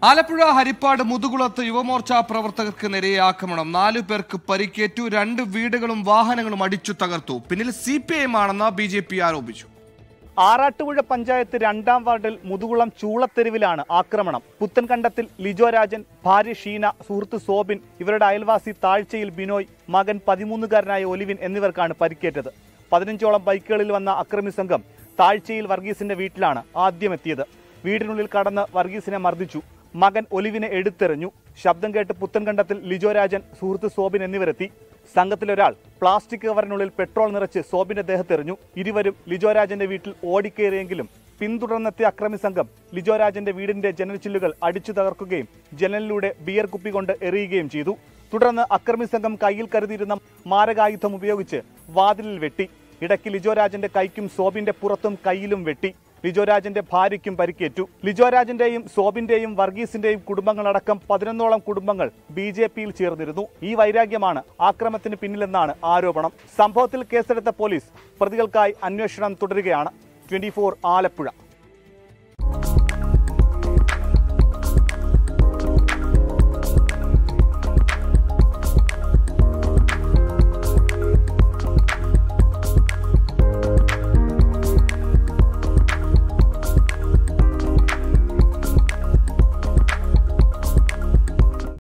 ആലപ്പുഴ ഹരിപ്പാട് മുതുകുളത്ത് യുവമോർച്ച പ്രവർത്തകർക്ക് നേരെ ആക്രമണം നാലു പേർക്ക് പരിക്കേറ്റു രണ്ട് വീടുകളും വാഹനങ്ങളും അടിച്ചു തകർത്തു പിന്നിൽ സി പി ഐ ആണെന്ന് ബി ജെ പി ആരോപിച്ചു ആറാട്ടുപുഴ പഞ്ചായത്ത് രണ്ടാം വാർഡിൽ മുതുകുളം ചൂളത്തെരുവിലാണ് ആക്രമണം പുത്തൻകണ്ടത്തിൽ ലിജോ രാജൻ ഭാര്യ ഷീന സുഹൃത്ത് സോബിൻ ഇവരുടെ അയൽവാസി താഴ്ചയിൽ ബിനോയ് മകൻ പതിമൂന്നുകാരനായ ഒലിവിൻ എന്നിവർക്കാണ് പരിക്കേറ്റത് പതിനഞ്ചോളം ബൈക്കുകളിൽ വന്ന അക്രമി സംഘം താഴ്ചയിൽ വർഗീസിന്റെ വീട്ടിലാണ് ആദ്യം എത്തിയത് വീടിനുള്ളിൽ കടന്ന് വർഗീസിനെ മർദ്ദിച്ചു മകൻ ഒലിവിനെ എടുത്തെറിഞ്ഞു ശബ്ദം കേട്ട് പുത്തൻകണ്ടത്തിൽ ലിജോ രാജൻ സുഹൃത്ത് സോബിൻ എന്നിവരെത്തി സംഘത്തിലൊരാൾ പ്ലാസ്റ്റിക് കവറിനുള്ളിൽ പെട്രോൾ നിറച്ച് സോബിന്റെ ദേഹത്തെറിഞ്ഞു ഇരുവരും ലിജോ രാജന്റെ വീട്ടിൽ ഓടിക്കയറിയെങ്കിലും പിന്തുടർന്നെത്തിയ അക്രമി സംഘം ലിജോ രാജന്റെ വീടിന്റെ ജനൽ ചില്ലുകൾ അടിച്ചു തകർക്കുകയും ജനലിലൂടെ ബിയർ കുപ്പി കൊണ്ട് എറിയുകയും ചെയ്തു തുടർന്ന് അക്രമി സംഘം കയ്യിൽ കരുതിയിരുന്ന മാരകായുധം ഉപയോഗിച്ച് വാതിലിൽ വെട്ടി ഇടയ്ക്ക് ലിജോ രാജന്റെ കൈക്കും സോബിന്റെ പുറത്തും കയ്യിലും വെട്ടി ലിജോ രാജന്റെ ഭാര്യയ്ക്കും പരിക്കേറ്റു ലിജോ രാജന്റെയും സോബിന്റെയും വർഗീസിന്റെയും കുടുംബങ്ങളടക്കം പതിനൊന്നോളം കുടുംബങ്ങൾ ബി ജെ പിയിൽ ചേർന്നിരുന്നു ഈ വൈരാഗ്യമാണ് ആക്രമണത്തിന് പിന്നിലെന്നാണ് ആരോപണം സംഭവത്തിൽ കേസെടുത്ത പോലീസ് പ്രതികൾക്കായി അന്വേഷണം തുടരുകയാണ് ട്വന്റി ആലപ്പുഴ